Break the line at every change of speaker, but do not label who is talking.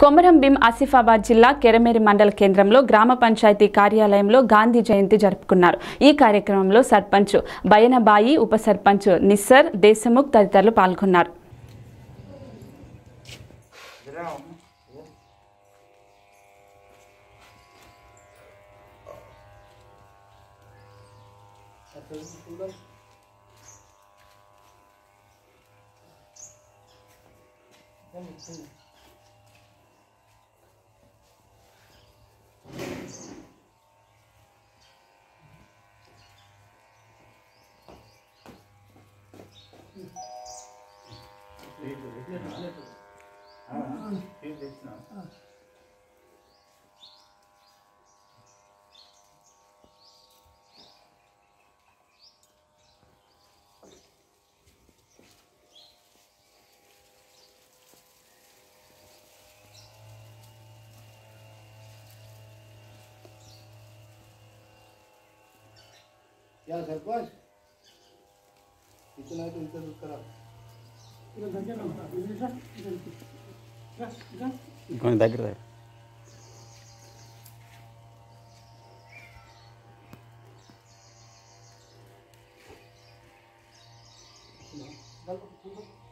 కొమరం భీం ఆసిఫాబాద్ జిల్లా కెరమేరి మండల కేంద్రంలో గ్రామ పంచాయతీ కార్యాలయంలో గాంధీ జయంతి జరుపుకున్నారు ఈ కార్యక్రమంలో సర్పంచ్ బయనబాయి ఉప సర్పంచ్ నిస్సర్ దేశముఖ్ తదితరులు పాల్గొన్నారు
क्या सरपंच इतना तो इतना दूर करा
ఇంకొంచెం దగ్గర దగ్గర
गल